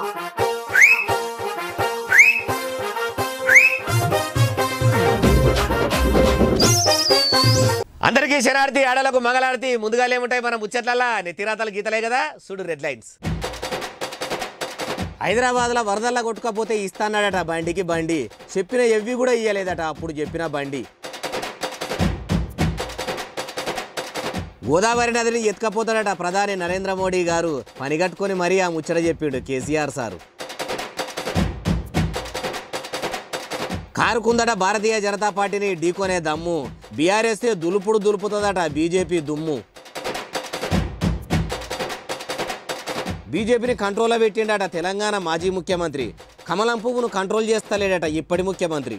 అందరికీ శరార్థి ఆడలకు మంగళారతి ముందుగా ఏముంటాయి మన ముచ్చట్లల్లా నెత్తిరాతలు గీతలే కదా చూడు రెడ్ లైన్స్ హైదరాబాద్లో వరదల్లా కొట్టుకపోతే ఇస్తాన్నాడట బండికి బండి చెప్పిన ఎవ్వి కూడా ఇయ్యలేదట అప్పుడు చెప్పిన బండి గోదావరి నదిని ఎత్తుకపోతాడట ప్రధాని నరేంద్ర మోడీ గారు పనిగట్టుకొని మరీ ఆ ముచ్చట చెప్పిండు కేసీఆర్ సారు కారుకుందట భారతీయ జనతా పార్టీని ఢీకొనే దమ్ము బీఆర్ఎస్ దులుపుడు దులుపుతుందట బీజేపీ దుమ్ము బీజేపీని కంట్రోల్లో పెట్టిండట తెలంగాణ మాజీ ముఖ్యమంత్రి కమలం పువ్వును కంట్రోల్ చేస్తలేడట ఇప్పటి ముఖ్యమంత్రి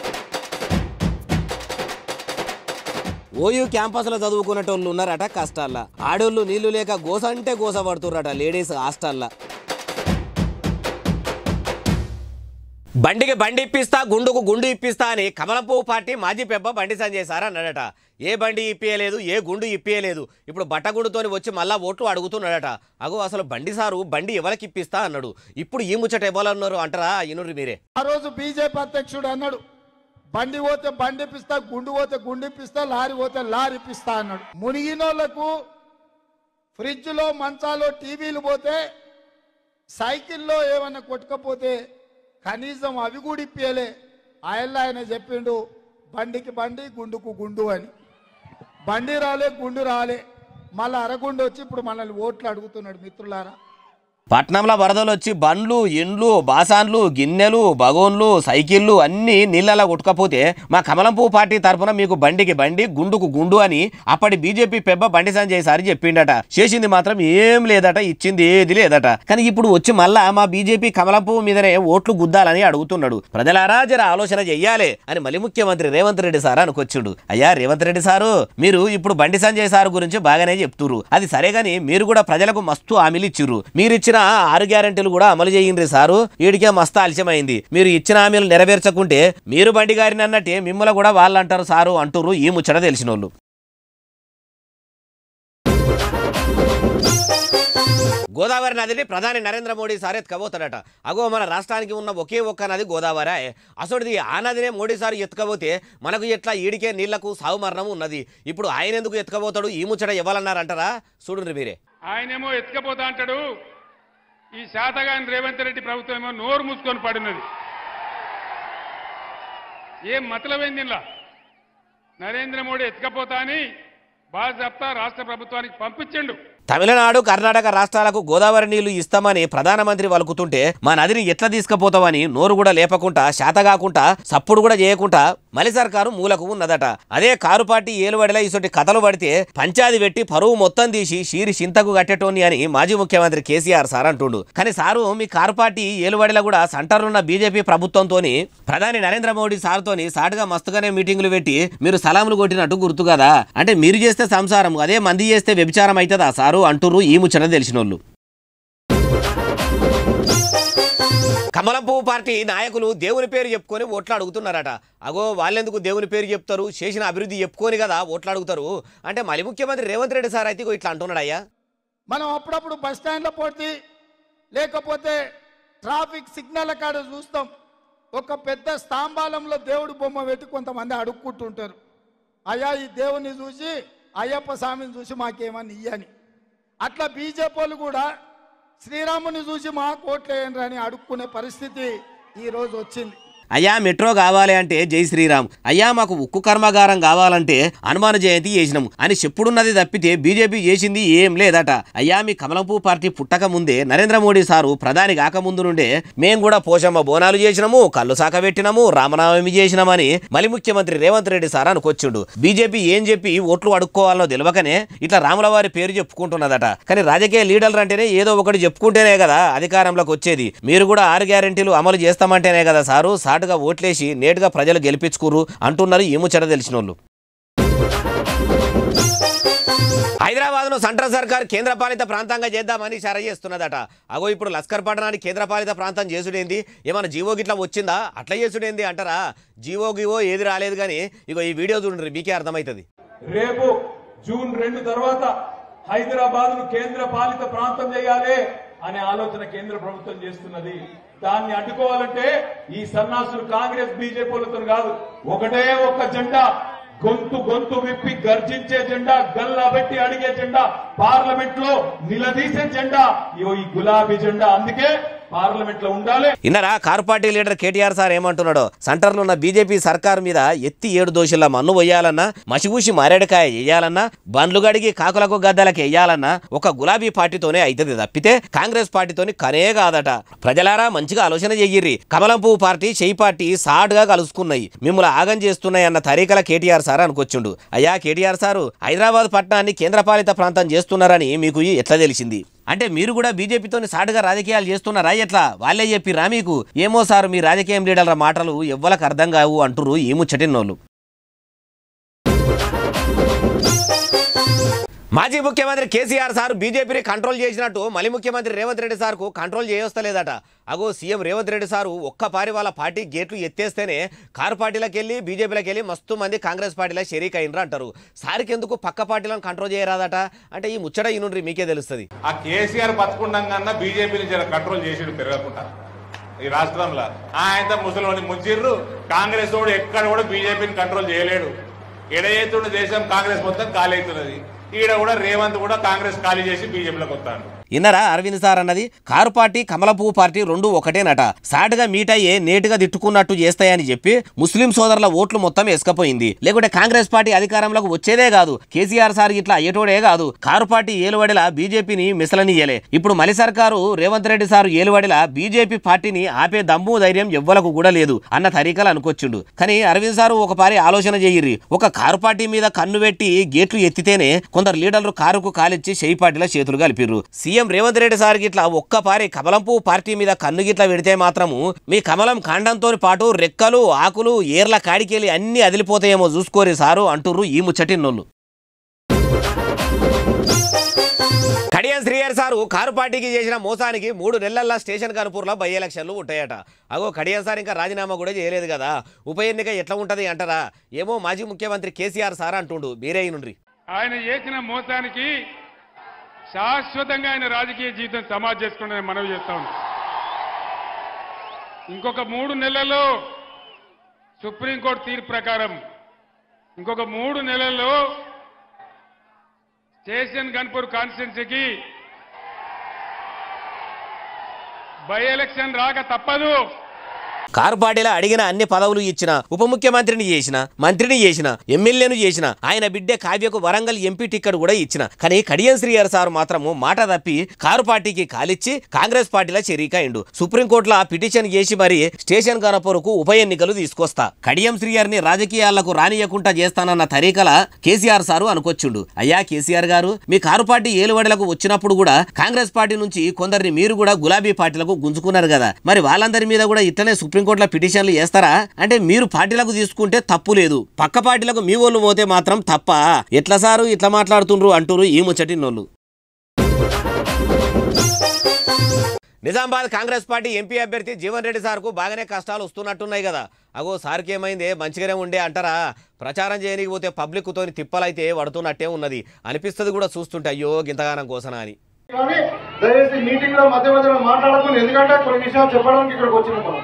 ఓయూ క్యాంపస్లో చదువుకునేటోళ్ళు ఉన్నారట కష్టాల్లో ఆడోళ్ళు నీళ్లు లేక గోస అంటే గోస పడుతుర్రట లేడీస్ హాస్టల్లో బండికి బండి ఇప్పిస్తా గుండుకు గుండు ఇప్పిస్తా అని కమలంపువ్వు పార్టీ మాజీ పెబ్బ బండి సంజయ్ సార్ అన్నాడట ఏ బండి ఇప్పియలేదు ఏ గుండు ఇప్పియలేదు ఇప్పుడు బట్టగుండుతోని వచ్చి మళ్ళా ఓట్లు అడుగుతున్నాడట అగో అసలు బండి సారు బండి ఎవరికి ఇప్పిస్తా అన్నాడు ఇప్పుడు ఈ ముచ్చట ఇవ్వాలన్నారు అంటారా ఇనుర్రి మీరే ఆ రోజు బీజేపీ అధ్యక్షుడు అన్నాడు బండి పోతే బండి ఇప్పిస్తా గుండు పోతే గుండు ఇప్పిస్తా లారీ పోతే లారీ ఇప్పిస్తా అన్నాడు మునిగినోళ్లకు ఫ్రిడ్జ్లో మంచాలో టీవీలు పోతే సైకిల్లో ఏమైనా కొట్టుకపోతే కనీసం అవి కూడా ఇప్పియలే ఆయల్ల ఆయన చెప్పిండు బండికి బండి గుండుకు గుండు అని బండి రాలే గుండు రాలే మళ్ళీ అరగుండు వచ్చి ఇప్పుడు మనల్ని ఓట్లు అడుగుతున్నాడు మిత్రులారా పట్నంలో వరదలు వచ్చి బండ్లు ఇండ్లు బాసాన్లు గిన్నెలు బగోన్లు సైకిళ్ళు అన్నీ నీళ్ళలా కొట్టుకపోతే మా కమలంపువ్వు పార్టీ తరఫున మీకు బండికి బండి గుండుకు గుండు అని అప్పటి బీజేపీ పెబ్బ బండి సంజయ్ సారి చెప్పిండట చేసింది మాత్రం ఏం లేదట ఇచ్చింది ఏది లేదట కానీ ఇప్పుడు వచ్చి మళ్ళా మా బీజేపీ కమలంపువ్వు మీదనే ఓట్లు గుద్దాలని అడుగుతున్నాడు ప్రజలారా జర ఆలోచన చెయ్యాలి అని మళ్ళీ ముఖ్యమంత్రి రేవంత్ రెడ్డి సార్ అనుకొచ్చిండు అయ్యా రేవంత్ రెడ్డి సారు మీరు ఇప్పుడు బండి సంజయ్ సార్ గురించి బాగానే చెప్తురు అది సరే గాని మీరు కూడా ప్రజలకు మస్తు హామీలు ఇచ్చిర్రు మీరు ఇచ్చిన ఆరు గ్యారెంటీలు కూడా అమలు చేయండి సారు వీడికే మస్తు ఆలస్యమైంది మీరు ఇచ్చిన హామీలు నెరవేర్చకుంటే మీరు బండి గారిని అన్నట్టే మిమ్మల్ని కూడా వాళ్ళు అంటారు సారు అంటురు ఈ ముచ్చట తెలిసిన వాళ్ళు గోదావరి నదిని ప్రధాని నరేంద్ర మోడీ సార్ ఎత్తుకపోతాడట అగో మన రాష్ట్రానికి ఉన్న ఒకే ఒక్క నది గోదావరి అసలుది ఆ నదినే మోడీ సార్ ఎత్తుకపోతే మనకు ఎట్లా ఈడికే నీళ్లకు సాగు మరణం ఉన్నది ఇప్పుడు ఆయన ఎందుకు ఎత్తుకపోతాడు ఈ ముచ్చట ఇవ్వాలన్నారంటారా చూడండి మీరే ఆయనేమో ఎత్తుకపోతా అంటాడు ఈ శాతగాని రేవంత్ రెడ్డి ప్రభుత్వం ఏమో నోరు మూసుకొని పడినది ఏం మతలమైంది ఇలా నరేంద్ర మోడీ ఎత్తుకపోతా అని బాగా రాష్ట్ర ప్రభుత్వానికి పంపించండు తమిళనాడు కర్ణాటక రాష్ట్రాలకు గోదావరి నీళ్లు ఇస్తామని ప్రధానమంత్రి వలుకుతుంటే మా నదిని ఎట్లా తీసుకుపోతామని నోరు కూడా లేపకుండా శాతగాకుండా సప్పుడు కూడా చేయకుండా మలి సర్కారు మూలకు ఉన్నదట అదే కారు పార్టీ ఏలుబడిలా ఇసొంటి కథలు పడితే పంచాది పెట్టి పరువు మొత్తం తీసి షీరి చింతకు కట్టేటోని అని మాజీ ముఖ్యమంత్రి కేసీఆర్ సార్ అంటుండు కానీ సారు మీ కారు పార్టీ ఏలుబడిలో కూడా సెంటర్లున్న బీజేపీ ప్రభుత్వంతోని ప్రధాని నరేంద్ర మోడీ సార్తోని సాటుగా మస్తుగానే మీటింగులు పెట్టి మీరు సలాములు కొట్టినట్టు గుర్తు కదా అంటే మీరు చేస్తే సంసారం అదే మంది చేస్తే వ్యభిచారం అవుతుందా సారు అంటుర్రు ఈ ముచ్చట తెలిసిన వాళ్ళు కమలం పువ్వు పార్టీ నాయకులు దేవుని పేరు చెప్పుకొని ఓట్లు అడుగుతున్నారట అగో వాళ్ళెందుకు దేవుని పేరు చెప్తారు చేసిన అభివృద్ధి చెప్పుకొని కదా ఓట్లు అడుగుతారు అంటే మళ్ళీ ముఖ్యమంత్రి రేవంత్ రెడ్డి సార్ అయితే ఇగో ఇట్లా అంటున్నాడు అయ్యా మనం అప్పుడప్పుడు బస్ స్టాండ్లో పోటీ లేకపోతే ట్రాఫిక్ సిగ్నల్ కాడ చూస్తాం ఒక పెద్ద స్తంభాలంలో దేవుడి బొమ్మ పెట్టి కొంతమంది అడుక్కుంటుంటారు అయ్యా ఈ దేవుని చూసి అయ్యప్ప స్వామిని చూసి మాకేమని ఇయ్యని అట్లా బీజేపీ వాళ్ళు కూడా శ్రీరాముని చూసి మా కోట్లేయండి అని అడుక్కునే పరిస్థితి ఈ రోజు వచ్చింది అయ్యా మెట్రో కావాలి అంటే జై శ్రీరామ్ అయ్యా మాకు ఉక్కు కర్మాగారం కావాలంటే హనుమాన జయంతి చేసినాం అని చెప్పుడున్నది తప్పితే బీజేపీ చేసింది ఏం లేదట అయ్యా మీ కమలంపూ పార్టీ పుట్టక ముందే నరేంద్ర మోడీ సారు ప్రధాని కాకముందు నుండే మేం కూడా పోషమ్మ బోనాలు చేసినాము కళ్ళు సాక పెట్టినాము రామనవమి చేసినామని మళ్ళీ ముఖ్యమంత్రి రేవంత్ రెడ్డి సార్ అనుకొచ్చిండు బీజేపీ ఏం చెప్పి ఓట్లు అడుక్కోవాలో తెలియకనే ఇట్లా రాముల వారి పేరు చెప్పుకుంటున్నదట కానీ రాజకీయ లీడర్లు అంటేనే ఏదో ఒకటి చెప్పుకుంటేనే కదా అధికారంలోకి వచ్చేది మీరు కూడా ఆరు గ్యారెంటీలు అమలు చేస్తామంటేనే కదా సారు సాటుగా ఓట్లేసి నేటుగా ప్రజలు గెలిపించుకురు అంటున్నారు ఈ ముచ్చట తెలిసిన వాళ్ళు హైదరాబాద్ ను సెంట్రల్ సర్కార్ కేంద్రపాలిత ప్రాంతంగా చేద్దామని చర్య చేస్తున్నదట అగో ఇప్పుడు లస్కర్ పట్టణాన్ని కేంద్రపాలిత ప్రాంతం చేసుడేంది ఏమైనా జీవో గిట్లా వచ్చిందా అట్లా చేసుడేంది అంటారా జీవో గివో ఏది రాలేదు కానీ ఇగో ఈ వీడియో చూడండి మీకే అర్థమవుతుంది రేపు జూన్ రెండు తర్వాత హైదరాబాద్ ను కేంద్ర పాలిత ప్రాంతం చేయాలి అనే ఆలోచన కేంద్ర ప్రభుత్వం చేస్తున్నది దాన్ని అడ్డుకోవాలంటే ఈ సన్నాసులు కాంగ్రెస్ బీజేపీలతో కాదు ఒకటే ఒక్క జెండా గొంతు గొంతు విప్పి గర్జించే జెండా గల్లా పెట్టి అడిగే జెండా పార్లమెంట్ లో నిలదీసే జెండా ఇగో ఈ గులాబీ జెండా అందుకే పార్లమెంట్ లో ఉండాలి ఇన్నరా car party leader KTR sir ఏమంటున్నాడో సెంటర్లో ఉన్న బీజేపీ సర్కార్ మీద ఎత్తి ఏడు దోషుల మన్ను వేయాలన్నా మసిగూసి మారేడుకాయ వేయాలన్నా బండ్లు గడిగి కాకులకు గద్దలకి వేయాలన్నా ఒక గులాబీ పార్టీతోనే అవుతుంది తప్పితే కాంగ్రెస్ పార్టీతోని కనే కాదట ప్రజలారా మంచిగా ఆలోచన చెయ్యిర్రి కమలం పువ్వు పార్టీ చేయి పార్టీ సాటుగా కలుసుకున్నాయి మిమ్మల్ని ఆగం చేస్తున్నాయి అన్న తరీకల కేటీఆర్ సార్ అనుకొచ్చుండు అయ్యా కేటీఆర్ సారు హైదరాబాద్ పట్టణాన్ని కేంద్రపాలిత ప్రాంతం చేస్తున్నారని మీకు ఎట్లా తెలిసింది అంటే మీరు కూడా బీజేపీతోని సాటుగా రాజకీయాలు చేస్తున్నారా ఎట్లా వాళ్ళే చెప్పిరా మీకు ఏమో సార్ మీ రాజకీయం లీడర్ల మాటలు ఎవ్వలకు అర్థం కావు అంటురు ఈ ముచ్చటినోళ్ళు మాజీ ముఖ్యమంత్రి కేసీఆర్ సార్ బీజేపీని కంట్రోల్ చేసినట్టు మళ్ళీ ముఖ్యమంత్రి రేవంత్ రెడ్డి సార్కు కంట్రోల్ చేయొస్తలేదట అగో సీఎం రేవంత్ రెడ్డి సారు ఒక్క పారి వాళ్ళ పార్టీ గేట్లు ఎత్తేస్తేనే కారు పార్టీలకు వెళ్ళి బీజేపీలకు వెళ్ళి మస్తు మంది కాంగ్రెస్ పార్టీలో షరీక్ అయినరు అంటారు సార్కి ఎందుకు పక్క పార్టీలను కంట్రోల్ చేయరాదట అంటే ఈ ముచ్చట ఇనుండ్రి మీకే తెలుస్తుంది ఆ కేసీఆర్ బతుకుండగా బీజేపీని జర కంట్రోల్ చేసాడు పెరగకుండా ఈ రాష్ట్రంలో ఆయనతో ముసలిని ముంచిర్రు కాంగ్రెస్ వాడు ఎక్కడ కూడా బీజేపీని కంట్రోల్ చేయలేడు ఎడైతున్న దేశం కాంగ్రెస్ మొత్తం ఖాళీ అవుతున్నది ఈడ కూడా రేవంత్ కూడా కాంగ్రెస్ ఖాళీ చేసి బీజేపీలోకి వస్తాడు ఇన్నరా అరవింద్ సార్ అన్నది కారు పార్టీ కమల పువ్వు పార్టీ రెండు ఒకటేనట సాటుగా మీట్ అయ్యే నేటుగా తిట్టుకున్నట్టు చేస్తాయని చెప్పి ముస్లిం సోదరుల ఓట్లు మొత్తం ఎసుకపోయింది లేకుంటే కాంగ్రెస్ పార్టీ అధికారంలోకి వచ్చేదే కాదు కేసీఆర్ సార్ ఇట్లా అయ్యేటోడే కాదు కారు పార్టీ ఏలువడిలా బీజేపీని మిసలనియలే ఇప్పుడు మలి సర్కారు రేవంత్ రెడ్డి సారు ఏలువడిలా బీజేపీ పార్టీని ఆపే దమ్ము ధైర్యం ఎవ్వలకు కూడా లేదు అన్న తరీకలు అనుకొచ్చిండు కానీ అరవింద్ సారు ఒక పారి ఆలోచన చెయ్యిర్రి ఒక కారు పార్టీ మీద కన్ను పెట్టి గేట్లు ఎత్తితేనే కొందరు లీడర్లు కారుకు కాలిచ్చి చేయి పార్టీల చేతులు కలిపిర్రు సీఎం రేవంత్ రెడ్డి సార్ గిట్లా ఒక్క పారి కమలం పువ్వు పార్టీ మీద కన్ను గిట్లా పెడితే మాత్రము మీ కమలం కాండంతో పాటు రెక్కలు ఆకులు ఏర్ల కాడికెళ్ళి అన్ని అదిలిపోతాయేమో చూసుకోరి సారు అంటుర్రు ఈ ముచ్చటిన్నోళ్ళు కడియం శ్రీహరి సారు కారు పార్టీకి చేసిన మోసానికి మూడు నెలల్లో స్టేషన్ కనుపూర్లో బై ఎలక్షన్లు ఉంటాయట అగో కడియం సార్ ఇంకా రాజీనామా కూడా చేయలేదు కదా ఉప ఎన్నిక ఎట్లా ఉంటది అంటారా ఏమో మాజీ ముఖ్యమంత్రి కేసీఆర్ సార్ అంటుండు మీరే నుండ్రి ఆయన చేసిన మోసానికి శాశ్వతంగా ఆయన రాజకీయ జీవితం సమాజ్ చేసుకుంటే మనవి చేస్తా ఉన్నాం ఇంకొక మూడు నెలల్లో సుప్రీంకోర్టు తీర్పు ప్రకారం ఇంకొక మూడు నెలల్లో స్టేషన్ గన్పూర్ కాన్స్టిట్యున్సీకి బై ఎలక్షన్ రాక తప్పదు కారు పార్టీలో అడిగిన అన్ని పదవులు ఇచ్చిన ఉప ముఖ్యమంత్రిని చేసిన మంత్రిని చేసిన ఎమ్మెల్యేను చేసిన ఆయన బిడ్డే కావ్యకు వరంగల్ ఎంపీ టికెట్ కూడా ఇచ్చిన కానీ కడియం శ్రీహరి సార్ మాత్రము మాట తప్పి కారు పార్టీకి కాలిచ్చి కాంగ్రెస్ పార్టీలో చెరీకాయిండు సుప్రీంకోర్టులో పిటిషన్ చేసి మరి స్టేషన్ కనపూరుకు ఉప ఎన్నికలు తీసుకొస్తా కడియం శ్రీహరిని రాజకీయాలకు రానియకుండా చేస్తానన్న తరీకల కేసీఆర్ సారు అనుకొచ్చిండు అయ్యా కేసీఆర్ గారు మీ కారు పార్టీ ఏలువడలకు వచ్చినప్పుడు కూడా కాంగ్రెస్ పార్టీ నుంచి కొందరిని మీరు కూడా గులాబీ పార్టీలకు గుంజుకున్నారు కదా మరి వాళ్ళందరి మీద కూడా ఇట్లనే సుప్రీంకోర్టులో పిటిషన్లు చేస్తారా అంటే మీరు పార్టీలకు తీసుకుంటే తప్పు లేదు పక్క పార్టీలకు మీ వాళ్ళు పోతే మాత్రం తప్ప ఎట్లా సారు ఇట్లా మాట్లాడుతుండ్రు అంటురు ఈ ముచ్చటి నోళ్ళు నిజామాబాద్ కాంగ్రెస్ పార్టీ ఎంపీ అభ్యర్థి జీవన్ రెడ్డి సార్కు బాగానే కష్టాలు వస్తున్నట్టున్నాయి కదా అగో సార్కి ఏమైంది మంచిగానే ఉండే అంటారా ప్రచారం చేయనీకి పోతే పబ్లిక్తోని తిప్పలైతే పడుతున్నట్టే ఉన్నది అనిపిస్తుంది కూడా చూస్తుంటే అయ్యో గింతగానం కోసనా అని కానీ దయచేసి మీటింగ్ లో మధ్య మధ్యలో మాట్లాడకుండా ఎందుకంటే కొన్ని విషయాలు చెప్పడానికి ఇక్కడికి వచ్చిన మనం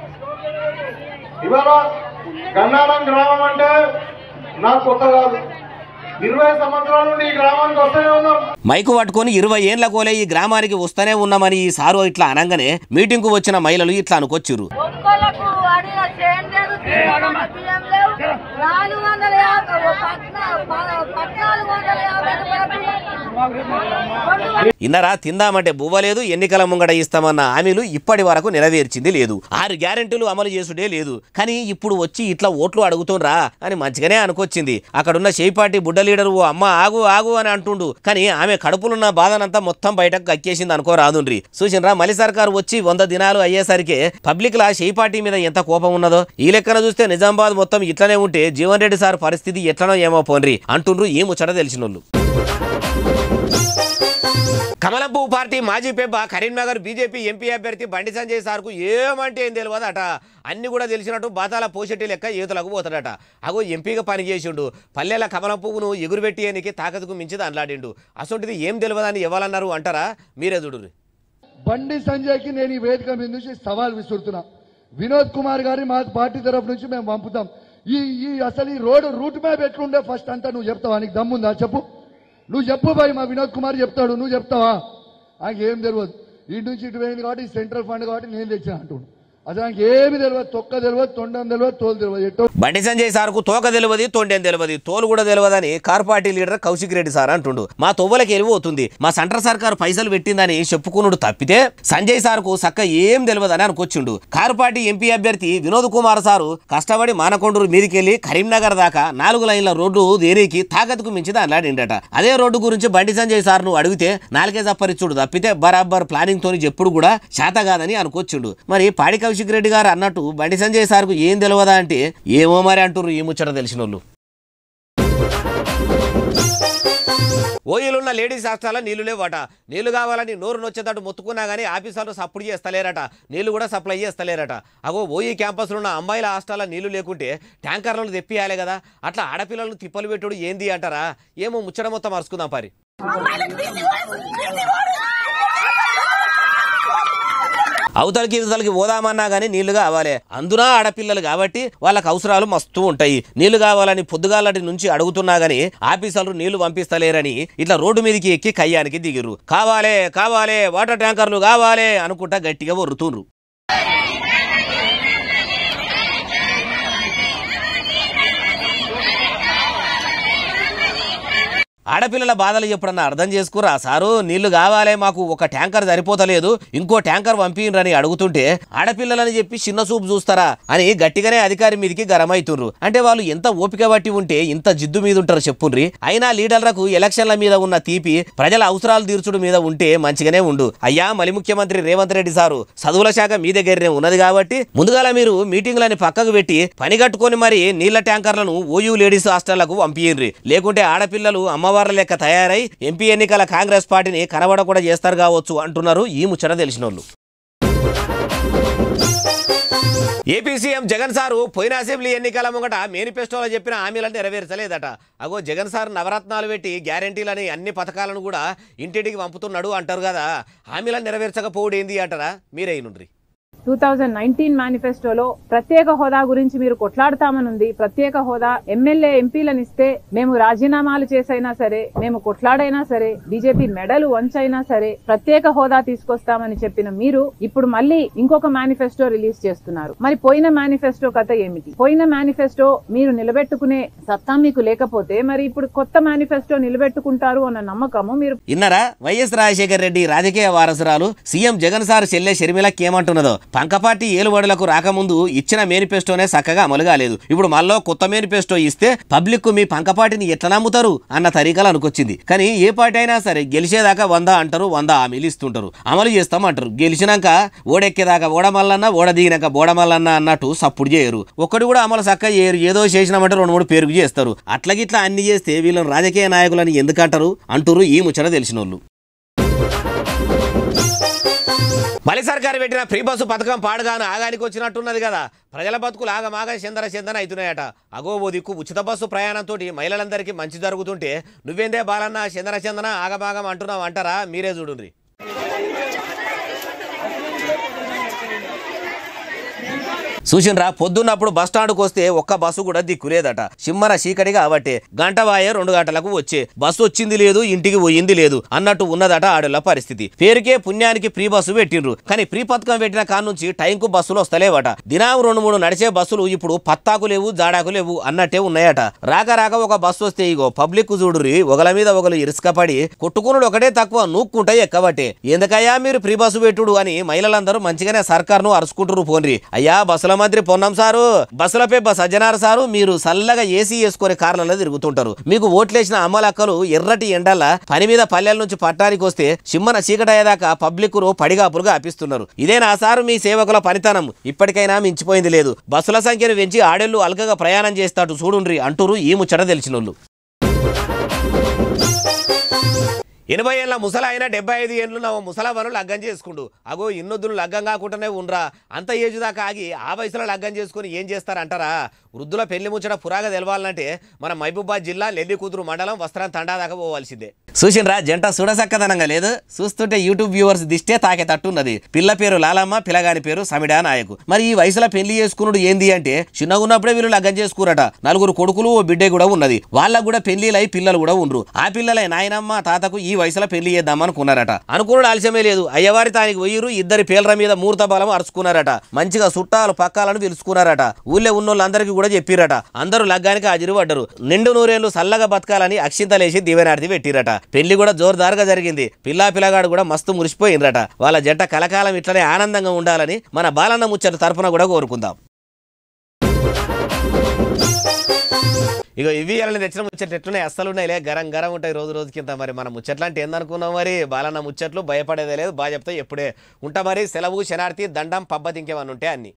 ఇవాళ గన్నారం గ్రామం అంటే నాకు కొత్త కాదు ఇరవై సంవత్సరాల నుండి ఈ గ్రామానికి వస్తూనే ఉన్నాం మైకు పట్టుకొని ఇరవై ఏండ్ల కోలే ఈ గ్రామానికి వస్తూనే ఉన్నామని ఈ సారు ఇట్లా అనగానే మీటింగ్కు వచ్చిన మహిళలు ఇట్లా అనుకొచ్చిర్రు ఒక్కోలకు అడిగిన చేయం లేదు తీసుకోవడం బియ్యం లేవు నాలుగు వందల యాభై ఓ పద్నా- ప- పద్నాలుగు వందల యాభై రూపాయల బియ్యం. రెండు వందల ఇన్నరా తిందామంటే బువ్వలేదు ఎన్నికల ముంగడ ఇస్తామన్న హామీలు ఇప్పటి వరకు నెరవేర్చింది లేదు ఆరు గ్యారెంటీలు అమలు చేసుడే లేదు కానీ ఇప్పుడు వచ్చి ఇట్లా ఓట్లు అడుగుతుండ్రా అని మంచిగానే అనుకొచ్చింది అక్కడున్న చేయిపాటి బుడ్డ లీడరు ఓ అమ్మ ఆగు ఆగు అని అంటుండు కానీ ఆమె కడుపులున్న బాధనంతా మొత్తం బయటకు కక్కేసింది అనుకో రాదుండ్రి చూసినరా మలి సర్కారు వచ్చి వంద దినాలు అయ్యేసరికి పబ్లిక్ లా చేయిపాటి మీద ఎంత కోపం ఉన్నదో ఈ లెక్కన చూస్తే నిజామాబాద్ మొత్తం ఇట్లనే ఉంటే జీవన్ రెడ్డి సార్ పరిస్థితి ఎట్లనో ఏమో పోన్రి అంటుండ్రు ఈ ముచ్చట తెలిసినోళ్ళు కమలంపు పార్టీ మాజీ పెబ్బ కరీంనగర్ బీజేపీ ఎంపీ అభ్యర్థి బండి సంజయ్ సార్కు ఏమంటే ఏం తెలియదట అన్ని కూడా తెలిసినట్టు బాతాల పోషెట్టి లెక్క యువతలకు పోతాడట అగో ఎంపీగా పనిచేసిండు పల్లెల కమలం పువ్వును ఎగురుబెట్టేయనికి తాకతుకు మించి అంలాడిండు అసొంటిది ఏం తెలియదని ఇవ్వాలన్నారు అంటారా మీరే చూడుర్రి బండి సంజయ్కి నేను ఈ వేదిక మీద నుంచి సవాల్ విసురుతున్నా వినోద్ కుమార్ గారి మా పార్టీ తరఫు నుంచి మేము పంపుతాం ఈ ఈ అసలు ఈ రోడ్డు రూట్ మ్యాప్ ఎట్లుండే ఫస్ట్ అంతా నువ్వు చెప్తావా నీకు దమ్ముందా చెప్పు నువ్వు చెప్పు బాయ్ మా వినోద్ కుమార్ చెప్తాడు నువ్వు చెప్తావా నాకు ఏం తెలియదు ఇటు నుంచి ఇటు పోయింది కాబట్టి సెంట్రల్ ఫండ్ కాబట్టి నేను తెచ్చిన అంటుండు అసలు నాకు ఏమి తెలియదు తొక్క తెలియదు తొండం తెలియదు తోలు తెలియదు ఎట్టో బండి సంజయ్ సార్కు తోక తెలియదు తొండేం తెలియదు తోలు కూడా తెలియదని car party leader Kaushik Reddy sir అంటుండు మా తొవ్వలకి వెళ్ళిపోతుంది మా సెంటర్ సర్కారు పైసలు పెట్టిందని చెప్పుకునుడు తప్పితే సంజయ్ సార్కు సక్క ఏం తెలియదని అనుకొచ్చిండు కారు పార్టీ ఎంపీ అభ్యర్థి వినోద్ కుమార్ సారు కష్టపడి మానకొండూరు మీదికెళ్లి కరీంనగర్ దాకా నాలుగు లైన్ల రోడ్డు దేరికి తాకత్తుకు మించి దానిలాడిండట అదే రోడ్డు గురించి బండి సంజయ్ సార్ ను అడిగితే నాలుగే తప్పరిచ్చుడు తప్పితే బరాబర్ ప్లానింగ్ తోని చెప్పుడు కూడా చేత కాదని అనుకొచ్చిండు మరి పాడి కౌశిక్ రెడ్డి గారు అన్నట్టు బండి సంజయ్ సార్కు ఏం తెలియదా అంటే ఏమో మరి అంటున్నారు ఈ ముచ్చట తెలిసిన వాళ్ళు ఓయిలున్న లేడీస్ హాస్టల్లో నీళ్లు లేవట నీళ్లు కావాలని నోరు నొచ్చేటట్టు మొత్తుకున్నా కానీ ఆఫీసర్లు సప్పుడు చేస్తలేరట నీళ్లు కూడా సప్లై చేస్తలేరట అగో ఓయి క్యాంపస్లో ఉన్న అమ్మాయిల హాస్టల్లో నీళ్లు లేకుంటే ట్యాంకర్లను తెప్పియాలి కదా అట్లా ఆడపిల్లలను తిప్పలు పెట్టుడు ఏంది అంటారా ఏమో ముచ్చట మొత్తం మరుచుకుందాం పరి అవతలకి ఇవతలకి పోదామన్నా కానీ నీళ్లు కావాలి అందున ఆడపిల్లలు కాబట్టి వాళ్ళకి అవసరాలు మస్తు ఉంటాయి నీళ్లు కావాలని పొద్దుగాలటి నుంచి అడుగుతున్నా గానీ ఆఫీసర్లు నీళ్లు పంపిస్తలేరని ఇట్లా రోడ్డు మీదకి ఎక్కి కయ్యానికి దిగిర్రు కావాలే కావాలే వాటర్ ట్యాంకర్లు కావాలే అనుకుంటా గట్టిగా వరుతుండ్రు ఆడపిల్లల బాధలు ఎప్పుడన్నా అర్థం చేసుకురా సారు నీళ్లు కావాలే మాకు ఒక ట్యాంకర్ సరిపోతలేదు ఇంకో ట్యాంకర్ పంపినరని అడుగుతుంటే ఆడపిల్లలని చెప్పి చిన్న చూపు చూస్తారా అని గట్టిగానే అధికారి మీదకి గరమైతుర్రు అంటే వాళ్ళు ఎంత ఓపిక బట్టి ఉంటే ఇంత జిద్దు మీద ఉంటారు చెప్పుండ్రి అయినా లీడర్లకు ఎలక్షన్ల మీద ఉన్న తీపి ప్రజల అవసరాలు తీర్చుడు మీద ఉంటే మంచిగానే ఉండు అయ్యా మలి ముఖ్యమంత్రి రేవంత్ రెడ్డి సారు చదువుల శాఖ మీ దగ్గరనే ఉన్నది కాబట్టి ముందుగాల మీరు మీటింగ్లని పక్కకు పెట్టి పని కట్టుకొని మరి నీళ్ల ట్యాంకర్లను ఓయూ లేడీస్ హాస్టళ్లకు పంపియండ్రి లేకుంటే ఆడపిల్లలు అమ్మవార్ల లెక్క తయారై ఎంపీ ఎన్నికల కాంగ్రెస్ పార్టీని కనబడకుండా చేస్తారు కావచ్చు అంటున్నారు ఈ ముచ్చట తెలిసినోళ్ళు ఏపీ సీఎం జగన్ సారు పోయిన అసెంబ్లీ ఎన్నికల ముంగట మేనిఫెస్టోలో చెప్పిన హామీలను నెరవేర్చలేదట అగో జగన్ సార్ నవరత్నాలు పెట్టి గ్యారంటీలని అన్ని పథకాలను కూడా ఇంటింటికి పంపుతున్నాడు అంటారు కదా హామీలను నెరవేర్చకపోవడం ఏంది అంటారా మీరే నుండ్రి టూ థౌజండ్ నైన్టీన్ మేనిఫెస్టోలో ప్రత్యేక హోదా గురించి మీరు కొట్లాడతామనుంది ప్రత్యేక హోదా ఎమ్మెల్యే ఎంపీలను ఇస్తే మేము రాజీనామాలు చేసైనా సరే మేము కొట్లాడైనా సరే బీజేపీ మెడలు వంచైనా సరే ప్రత్యేక హోదా తీసుకొస్తామని చెప్పిన మీరు ఇప్పుడు మళ్ళీ ఇంకొక మేనిఫెస్టో రిలీజ్ చేస్తున్నారు మరి పోయిన మేనిఫెస్టో కథ ఏమిటి పోయిన మేనిఫెస్టో మీరు నిలబెట్టుకునే సత్తా మీకు లేకపోతే మరి ఇప్పుడు కొత్త మేనిఫెస్టో నిలబెట్టుకుంటారు అన్న నమ్మకము మీరు ఇన్నరా వైఎస్ రాజశేఖర రెడ్డి రాజకీయ వారసురాలు సీఎం జగన్ సార్ చెల్లె షర్మిలకి ఏమంటున్నదో పంకపాటి ఏలుబడులకు రాకముందు ఇచ్చిన మేనిఫెస్టోనే చక్కగా అమలు కాలేదు ఇప్పుడు మళ్ళీ కొత్త మేనిఫెస్టో ఇస్తే పబ్లిక్ మీ పంకపాటిని ఎట్లా నమ్ముతారు అన్న తరీకాలు అనుకొచ్చింది కానీ ఏ పార్టీ అయినా సరే గెలిచేదాకా వంద అంటారు వంద హామీలు ఇస్తుంటారు అమలు చేస్తామంటారు గెలిచినాక ఓడెక్కేదాకా ఓడమల్లన్న ఓడ దిగినాక బోడమల్లన్న అన్నట్టు సప్పుడు చేయరు ఒక్కడు కూడా అమలు చక్క చేయరు ఏదో చేసినామంటే రెండు మూడు పేరుకు చేస్తారు అట్లగిట్లా అన్ని చేస్తే వీళ్ళని రాజకీయ నాయకులని ఎందుకంటారు అంటారు ఈ ముచ్చట తెలిసిన వాళ్ళు మలి సర్కారు పెట్టిన ఫ్రీ బస్సు పథకం పాడుగాను ఆగానికి వచ్చినట్టున్నది కదా ప్రజల బతుకులు ఆగమాగా చందర చందన అవుతున్నాయట అగో ఓ దిక్కు ఉచిత బస్సు ప్రయాణంతో మహిళలందరికీ మంచి జరుగుతుంటే నువ్వేందే బాలన్న చందర చందన ఆగమాగం అంటున్నావు అంటారా మీరే చూడుండ్రి చూసిండ్రా పొద్దున్నప్పుడు బస్ స్టాండ్కి వస్తే ఒక్క బస్సు కూడా దిక్కులేదట సిమ్మన చీకటి కాబట్టి గంట వాయే రెండు గంటలకు వచ్చే బస్సు వచ్చింది లేదు ఇంటికి పోయింది లేదు అన్నట్టు ఉన్నదట ఆడల పరిస్థితి పేరుకే పుణ్యానికి ఫ్రీ బస్సు పెట్టిండ్రు కానీ ఫ్రీ పథకం పెట్టిన కాడ నుంచి టైంకు బస్సులు వస్తలేవట దినాం రెండు మూడు నడిచే బస్సులు ఇప్పుడు పత్తాకు లేవు జాడాకు లేవు అన్నట్టే ఉన్నాయట రాక రాక ఒక బస్సు వస్తే ఇగో పబ్లిక్ చూడురి ఒకల మీద ఒకరు ఇరుసుకపడి కొట్టుకునుడు ఒకటే తక్కువ నూక్కుంటాయి ఎక్కబట్టే ఎందుకయ్యా మీరు ఫ్రీ బస్సు పెట్టుడు అని మహిళలందరూ మంచిగానే సర్కార్ను అరుచుకుంటారు పోన్రి అయ్యా బస్సుల మంత్రి పొన్నం సారు బస్సులపై సజ్జనార్ సారు మీరు చల్లగా ఏసీ వేసుకునే కార్లలో తిరుగుతుంటారు మీకు ఓట్లేసిన అమ్మలక్కలు ఎర్రటి ఎండల పని మీద పల్లెల నుంచి పట్టానికి వస్తే సిమ్మన చీకటయ్యేదాకా పబ్లిక్ ను పడిగాపులుగా అపిస్తున్నారు ఇదేనా సారు మీ సేవకుల పనితనం ఇప్పటికైనా మించిపోయింది లేదు బస్సుల సంఖ్యను పెంచి ఆడేళ్లు అల్కగా ప్రయాణం చేస్తాడు చూడుండ్రి అంటూరు ఈ ముచ్చట తెలిసినోళ్ళు ఎనభై ఏళ్ళ ముసల అయినా డెబ్బై ఐదు ఏళ్ళు నా ముసలవను లగ్గం చేసుకుండు అగో ఇన్నొద్దులు లగ్గం కాకుండానే ఉండ్రా అంత ఏజ్ దాకా ఆగి ఆ వయసులో లగ్గం చేసుకుని ఏం చేస్తారంటారా వృద్ధుల పెళ్లి ముచ్చట పురాగా తెలవాలంటే మన మహబూబాద్ జిల్లా నెల్లి కూతురు మండలం వస్త్రం తండా దాకా పోవాల్సిందే చూసిండ్రా జంట చూడసక్కదనంగా లేదు చూస్తుంటే యూట్యూబ్ వ్యూవర్స్ దిష్టే తాకే తట్టున్నది పిల్ల పేరు లాలమ్మ పిల్లగాని పేరు సమిడా నాయకు మరి ఈ వయసులో పెళ్లి చేసుకున్నాడు ఏంది అంటే చిన్నగా ఉన్నప్పుడే వీళ్ళు లగ్గం చేసుకురట నలుగురు కొడుకులు ఓ బిడ్డే కూడా ఉన్నది వాళ్ళకు కూడా పెళ్లిలై పిల్లలు కూడా ఉండ్రు ఆ పిల్లలై నాయనమ్మ తాతకు ఈ వయసులో పెళ్లి చేద్దాం అనుకున్నారట అనుకున్నాడు ఆలస్యమే లేదు అయ్యవారి తానికి పోయిరు ఇద్దరి పేర్ల మీద మూర్త బలం అరుచుకున్నారట మంచిగా చుట్టాలు పక్కాలను పిలుచుకున్నారట ఊళ్ళో ఉన్నోళ్ళందరికీ కూడా చెప్పిరట అందరూ లగ్గానికి హాజరు పడ్డరు నిండు నూరేళ్లు సల్లగా బతకాలని అక్షింతలేసి దీవెనార్తి పెట్టిరట పెళ్లి కూడా జోరుదారుగా జరిగింది పిల్లా పిల్లగాడు కూడా మస్తు మురిసిపోయినరట వాళ్ళ జంట కలకాలం ఇట్లనే ఆనందంగా ఉండాలని మన బాలన్న ముచ్చట తరపున కూడా కోరుకుందాం ఇక ఇవి అలా తెచ్చిన ముచ్చట్లు ఎట్లున్నాయి అస్సలు ఉన్నాయిలే గరం గరం ఉంటాయి రోజు రోజు కింద మరి మన ముచ్చట్లు అంటే ఏందనుకున్నాం మరి బాలన్న ముచ్చట్లు భయపడేదే లేదు బాగా చెప్తే ఎప్పుడే ఉంటా మరి సెలవు శనార్థి దండం పబ్బతి ఇంకేమన్నా ఉంటే అన్ని